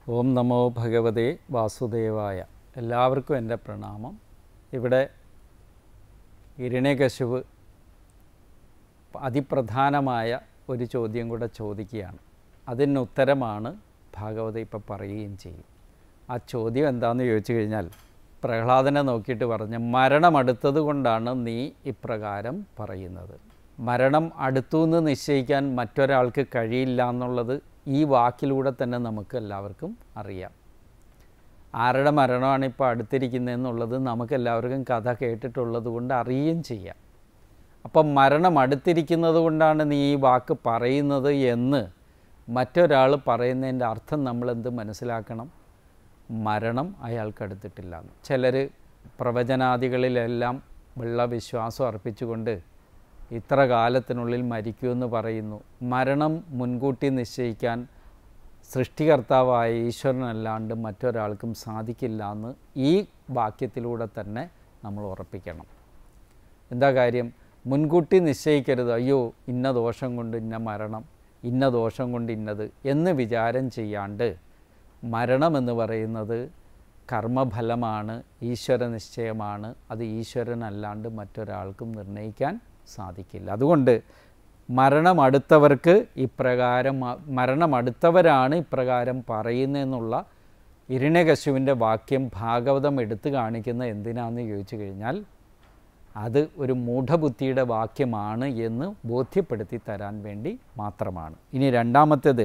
ഓം നമോ ഭഗവതേ വാസുദേവായ എല്ലാവർക്കും എൻ്റെ പ്രണാമം ഇവിടെ ഇരിണേകശുവ് അതിപ്രധാനമായ ഒരു ചോദ്യം കൂടെ ചോദിക്കുകയാണ് അതിന് ഉത്തരമാണ് ഭാഗവത ഇപ്പം പറയുകയും ചെയ്യും ആ ചോദ്യം എന്താണെന്ന് ചോദിച്ചു കഴിഞ്ഞാൽ പ്രഹ്ലാദനെ നോക്കിയിട്ട് പറഞ്ഞ് മരണം അടുത്തത് കൊണ്ടാണ് നീ ഇപ്രകാരം പറയുന്നത് മരണം അടുത്തു നിന്ന് നിശ്ചയിക്കാൻ മറ്റൊരാൾക്ക് കഴിയില്ല എന്നുള്ളത് ഈ വാക്കിലൂടെ തന്നെ നമുക്ക് എല്ലാവർക്കും അറിയാം ആരുടെ മരണമാണ് ഇപ്പോൾ അടുത്തിരിക്കുന്നതെന്നുള്ളത് നമുക്കെല്ലാവർക്കും കഥ കേട്ടിട്ടുള്ളത് കൊണ്ട് അറിയുകയും ചെയ്യാം അപ്പം മരണം അടുത്തിരിക്കുന്നത് കൊണ്ടാണ് നീ ഈ വാക്ക് പറയുന്നത് എന്ന് മറ്റൊരാൾ പറയുന്നതിൻ്റെ അർത്ഥം നമ്മളെന്ത് മനസ്സിലാക്കണം മരണം അയാൾക്ക് അടുത്തിട്ടില്ല എന്ന് ചിലർ പ്രവചനാദികളിലെല്ലാം വെള്ള വിശ്വാസം അർപ്പിച്ചുകൊണ്ട് ഇത്ര കാലത്തിനുള്ളിൽ മരിക്കുമെന്ന് പറയുന്നു മരണം മുൻകൂട്ടി നിശ്ചയിക്കാൻ സൃഷ്ടികർത്താവായ ഈശ്വരനല്ലാണ്ട് മറ്റൊരാൾക്കും സാധിക്കില്ല എന്ന് ഈ വാക്യത്തിലൂടെ തന്നെ നമ്മൾ ഉറപ്പിക്കണം എന്താ കാര്യം മുൻകൂട്ടി നിശ്ചയിക്കരുത് അയ്യോ ഇന്ന ദോഷം കൊണ്ട് ഇന്ന മരണം ഇന്ന ദോഷം കൊണ്ട് ഇന്നത് എന്ന് വിചാരം ചെയ്യാണ്ട് മരണമെന്ന് പറയുന്നത് കർമ്മഫലമാണ് ഈശ്വര നിശ്ചയമാണ് അത് ഈശ്വരനല്ലാണ്ട് മറ്റൊരാൾക്കും നിർണ്ണയിക്കാൻ സാധിക്കില്ല അതുകൊണ്ട് മരണം അടുത്തവർക്ക് ഇപ്രകാരം മരണം അടുത്തവരാണ് ഇപ്രകാരം പറയുന്നതെന്നുള്ള ഇരിണകശുവിൻ്റെ വാക്യം ഭാഗവതം എടുത്തു കാണിക്കുന്ന എന്തിനാന്ന് ചോദിച്ചു കഴിഞ്ഞാൽ അത് ഒരു മൂഢബുദ്ധിയുടെ വാക്യമാണ് എന്ന് ബോധ്യപ്പെടുത്തി തരാൻ വേണ്ടി മാത്രമാണ് ഇനി രണ്ടാമത്തേത്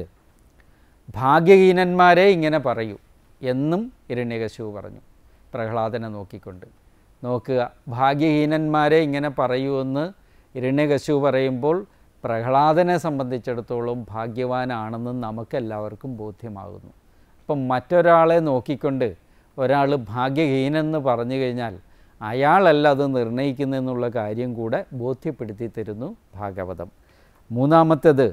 ഭാഗ്യഹീനന്മാരെ ഇങ്ങനെ പറയൂ എന്നും ഇരണ്യകശിവ് പറഞ്ഞു പ്രഹ്ലാദനെ നോക്കിക്കൊണ്ട് നോക്കുക ഭാഗ്യഹീനന്മാരെ ഇങ്ങനെ പറയൂവെന്ന് ഇരണ്യകശിവ് പറയുമ്പോൾ പ്രഹ്ലാദനെ സംബന്ധിച്ചിടത്തോളം ഭാഗ്യവാനാണെന്ന് നമുക്കെല്ലാവർക്കും ബോധ്യമാകുന്നു അപ്പം മറ്റൊരാളെ നോക്കിക്കൊണ്ട് ഒരാൾ ഭാഗ്യഹീനെന്ന് പറഞ്ഞു കഴിഞ്ഞാൽ അയാളല്ല അത് നിർണ്ണയിക്കുന്നതെന്നുള്ള കാര്യം കൂടെ ബോധ്യപ്പെടുത്തി തരുന്നു ഭാഗവതം മൂന്നാമത്തേത്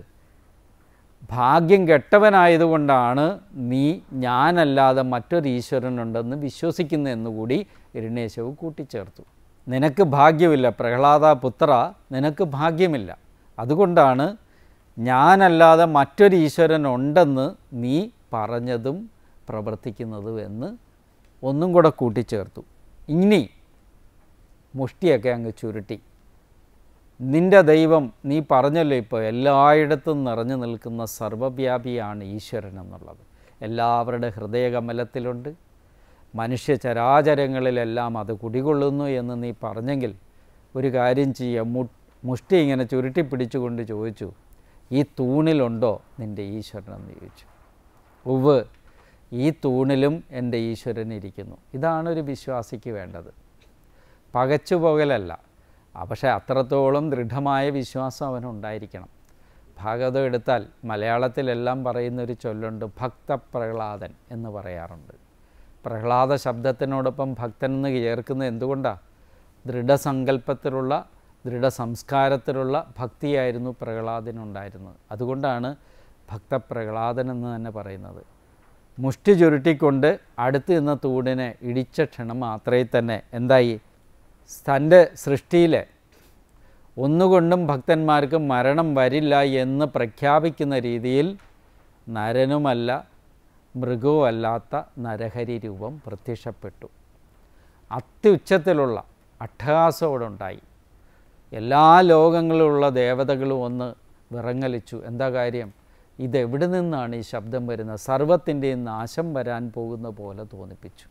ഭാഗ്യം കെട്ടവനായതുകൊണ്ടാണ് നീ ഞാനല്ലാതെ മറ്റൊരു ഈശ്വരനുണ്ടെന്ന് വിശ്വസിക്കുന്നതെന്ന് കൂടി ഇരണേശവ് കൂട്ടിച്ചേർത്തു നിനക്ക് ഭാഗ്യമില്ല പ്രഹ്ലാദ പുത്ര നിനക്ക് ഭാഗ്യമില്ല അതുകൊണ്ടാണ് ഞാനല്ലാതെ മറ്റൊരു ഈശ്വരൻ ഉണ്ടെന്ന് നീ പറഞ്ഞതും പ്രവർത്തിക്കുന്നതും എന്ന് ഒന്നും കൂടെ കൂട്ടിച്ചേർത്തു ഇനി മുഷ്ടിയൊക്കെ അങ്ങ് ചുരുട്ടി നിന്റെ ദൈവം നീ പറഞ്ഞല്ലോ ഇപ്പോൾ എല്ലായിടത്തും നിറഞ്ഞു നിൽക്കുന്ന സർവവ്യാപിയാണ് ഈശ്വരൻ എന്നുള്ളത് എല്ലാവരുടെ ഹൃദയകമലത്തിലുണ്ട് മനുഷ്യ ചരാചരങ്ങളിലെല്ലാം അത് കുടികൊള്ളുന്നു എന്ന് നീ പറഞ്ഞെങ്കിൽ ഒരു കാര്യം ചെയ്യുക മു മുഷ്ടി ഇങ്ങനെ ചുരുട്ടി പിടിച്ചുകൊണ്ട് ചോദിച്ചു ഈ തൂണിലുണ്ടോ നിൻ്റെ ഈശ്വരൻ എന്ന് ചോദിച്ചു ഉവ് ഈ തൂണിലും എൻ്റെ ഈശ്വരൻ ഇരിക്കുന്നു ഇതാണ് ഒരു വിശ്വാസിക്ക് വേണ്ടത് പകച്ചുപോകലല്ല പക്ഷേ അത്രത്തോളം ദൃഢമായ വിശ്വാസം അവനുണ്ടായിരിക്കണം ഭാഗവതം എടുത്താൽ മലയാളത്തിലെല്ലാം പറയുന്നൊരു ചൊല്ലുണ്ട് ഭക്തപ്രഹ്ലാദൻ എന്ന് പറയാറുണ്ട് പ്രഹ്ലാദ ശബ്ദത്തിനോടൊപ്പം ഭക്തൻ എന്ന് ചേർക്കുന്നത് എന്തുകൊണ്ടാണ് ദൃഢസങ്കല്പത്തിലുള്ള ദൃഢസംസ്കാരത്തിലുള്ള ഭക്തിയായിരുന്നു പ്രഹ്ലാദനുണ്ടായിരുന്നത് അതുകൊണ്ടാണ് ഭക്തപ്രഹ്ലാദൻ എന്ന് തന്നെ പറയുന്നത് മുഷ്ടി ചുരുട്ടിക്കൊണ്ട് അടുത്ത് നിന്ന തൂണിനെ ഇടിച്ച ക്ഷണം മാത്രമേ തന്നെ എന്തായി തൻ്റെ സൃഷ്ടിയിൽ ഒന്നുകൊണ്ടും ഭക്തന്മാർക്ക് മരണം വരില്ല എന്ന് പ്രഖ്യാപിക്കുന്ന രീതിയിൽ നരനുമല്ല മൃഗവുമല്ലാത്ത നരഹരി രൂപം പ്രത്യക്ഷപ്പെട്ടു അത്യുച്ചത്തിലുള്ള അട്ടഹാസോടുണ്ടായി എല്ലാ ലോകങ്ങളിലുള്ള ദേവതകളും ഒന്ന് വിറങ്ങലിച്ചു എന്താ കാര്യം ഇതെവിടെ നിന്നാണ് ഈ ശബ്ദം വരുന്നത് സർവത്തിൻ്റെയും നാശം വരാൻ പോകുന്ന പോലെ തോന്നിപ്പിച്ചു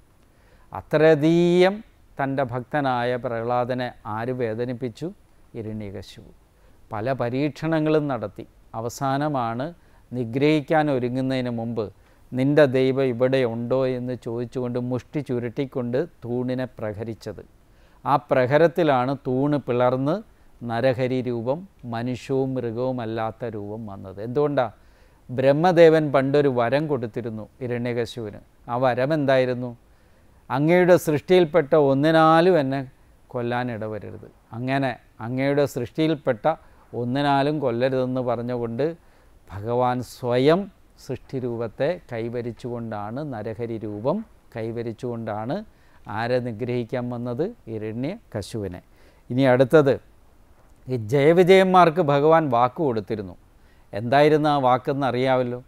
അത്രയധികം തൻ്റെ ഭക്തനായ പ്രഹ്ലാദനെ ആര് വേദനിപ്പിച്ചു ഇരണ്യകശുവു പല പരീക്ഷണങ്ങളും നടത്തി അവസാനമാണ് നിഗ്രഹിക്കാൻ ഒരുങ്ങുന്നതിന് മുമ്പ് നിൻ്റെ ദൈവം ഇവിടെ ഉണ്ടോ എന്ന് ചോദിച്ചുകൊണ്ട് മുഷ്ടി ചുരുട്ടിക്കൊണ്ട് തൂണിനെ പ്രഹരിച്ചത് ആ പ്രഹരത്തിലാണ് തൂണ് പിളർന്ന് നരഹരി രൂപം മനുഷ്യവും മൃഗവുമല്ലാത്ത രൂപം വന്നത് എന്തുകൊണ്ടാണ് ബ്രഹ്മദേവൻ പണ്ടൊരു വരം കൊടുത്തിരുന്നു ഇരണ്യകശുവിന് ആ വരം എന്തായിരുന്നു അങ്ങയുടെ സൃഷ്ടിയിൽപ്പെട്ട ഒന്നിനാലും എന്നെ കൊല്ലാൻ ഇടവരരുത് അങ്ങനെ അങ്ങയുടെ സൃഷ്ടിയിൽപ്പെട്ട ഒന്നിനാലും കൊല്ലരുതെന്ന് പറഞ്ഞുകൊണ്ട് ഭഗവാൻ സ്വയം സൃഷ്ടിരൂപത്തെ കൈവരിച്ചുകൊണ്ടാണ് നരഹരി രൂപം കൈവരിച്ചുകൊണ്ടാണ് ആരെ നിഗ്രഹിക്കാൻ വന്നത് ഇരണ്യ കശുവിനെ ഇനി അടുത്തത് ഈ ജയവിജയന്മാർക്ക് ഭഗവാൻ വാക്ക് കൊടുത്തിരുന്നു എന്തായിരുന്നു ആ വാക്കെന്ന് അറിയാമല്ലോ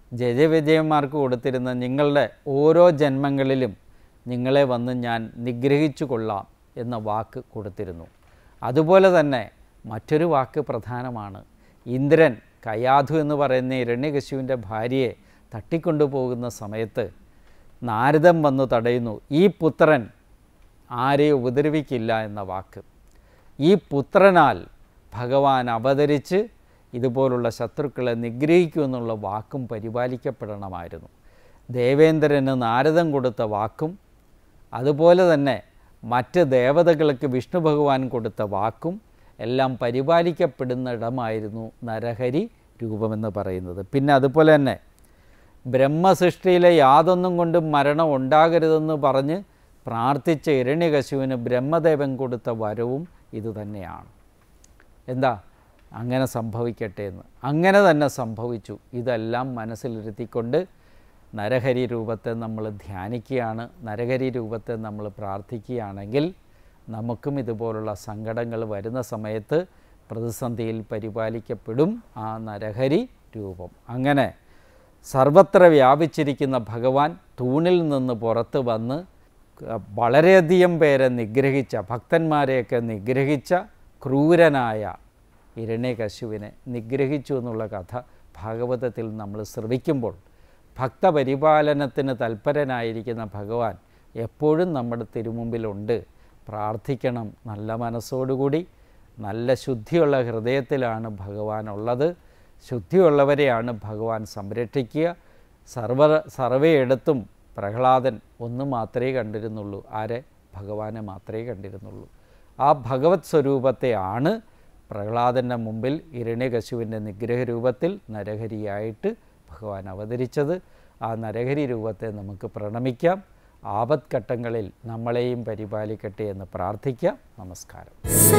ജയവിജയന്മാർക്ക് കൊടുത്തിരുന്ന നിങ്ങളുടെ ഓരോ ജന്മങ്ങളിലും നിങ്ങളെ വന്ന് ഞാൻ നിഗ്രഹിച്ചു കൊള്ളാം എന്ന വാക്ക് കൊടുത്തിരുന്നു അതുപോലെ തന്നെ മറ്റൊരു വാക്ക് പ്രധാനമാണ് ഇന്ദ്രൻ കയാധു എന്ന് പറയുന്ന ഇരണ്യകശുവിൻ്റെ ഭാര്യയെ തട്ടിക്കൊണ്ടുപോകുന്ന സമയത്ത് നാരദം വന്നു തടയുന്നു ഈ പുത്രൻ ആരെയും ഉപദ്രവിക്കില്ല എന്ന വാക്ക് ഈ പുത്രനാൽ ഭഗവാൻ അവതരിച്ച് ഇതുപോലുള്ള ശത്രുക്കളെ നിഗ്രഹിക്കുമെന്നുള്ള വാക്കും പരിപാലിക്കപ്പെടണമായിരുന്നു ദേവേന്ദ്രന് നാരദം കൊടുത്ത വാക്കും അതുപോലെ തന്നെ മറ്റ് ദേവതകൾക്ക് വിഷ്ണു ഭഗവാൻ കൊടുത്ത വാക്കും എല്ലാം പരിപാലിക്കപ്പെടുന്ന ഇടമായിരുന്നു നരഹരി രൂപമെന്ന് പറയുന്നത് പിന്നെ അതുപോലെ തന്നെ ബ്രഹ്മസൃഷ്ടിയിലെ യാതൊന്നും കൊണ്ടും മരണം ഉണ്ടാകരുതെന്ന് പറഞ്ഞ് പ്രാർത്ഥിച്ച ഇരണ്യകശുവിന് ബ്രഹ്മദേവൻ കൊടുത്ത വരവും ഇതുതന്നെയാണ് എന്താ അങ്ങനെ സംഭവിക്കട്ടെ എന്ന് അങ്ങനെ തന്നെ സംഭവിച്ചു ഇതെല്ലാം മനസ്സിലിരുത്തിക്കൊണ്ട് നരഹരി രൂപത്തെ നമ്മൾ ധ്യാനിക്കുകയാണ് നരഹരി രൂപത്തെ നമ്മൾ പ്രാർത്ഥിക്കുകയാണെങ്കിൽ നമുക്കും ഇതുപോലുള്ള സങ്കടങ്ങൾ വരുന്ന സമയത്ത് പ്രതിസന്ധിയിൽ പരിപാലിക്കപ്പെടും ആ നരഹരി രൂപം അങ്ങനെ സർവത്ര വ്യാപിച്ചിരിക്കുന്ന ഭഗവാൻ തൂണിൽ നിന്ന് പുറത്ത് വന്ന് വളരെയധികം പേരെ നിഗ്രഹിച്ച ഭക്തന്മാരെയൊക്കെ നിഗ്രഹിച്ച ക്രൂരനായ ഇരണ്യകശുവിനെ നിഗ്രഹിച്ചു എന്നുള്ള കഥ ഭാഗവതത്തിൽ നമ്മൾ ശ്രവിക്കുമ്പോൾ ഭക്തപരിപാലനത്തിന് തൽപരനായിരിക്കുന്ന ഭഗവാൻ എപ്പോഴും നമ്മുടെ തിരുമുമ്പിലുണ്ട് പ്രാർത്ഥിക്കണം നല്ല മനസ്സോടുകൂടി നല്ല ശുദ്ധിയുള്ള ഹൃദയത്തിലാണ് ഭഗവാൻ ഉള്ളത് ശുദ്ധിയുള്ളവരെയാണ് ഭഗവാൻ സംരക്ഷിക്കുക സർവ സർവയിടത്തും പ്രഹ്ലാദൻ ഒന്ന് മാത്രമേ കണ്ടിരുന്നുള്ളൂ ആരെ ഭഗവാനെ മാത്രമേ കണ്ടിരുന്നുള്ളൂ ആ ഭഗവത് സ്വരൂപത്തെയാണ് പ്രഹ്ലാദൻ്റെ മുമ്പിൽ ഇരണ്യകശുവിൻ്റെ നിഗ്രഹ രൂപത്തിൽ നരഹരിയായിട്ട് ഭഗവാൻ അവതരിച്ചത് ആ നരഹരി രൂപത്തെ നമുക്ക് പ്രണമിക്കാം ആപത്ഘട്ടങ്ങളിൽ നമ്മളെയും പരിപാലിക്കട്ടെ എന്ന് പ്രാർത്ഥിക്കാം നമസ്കാരം സ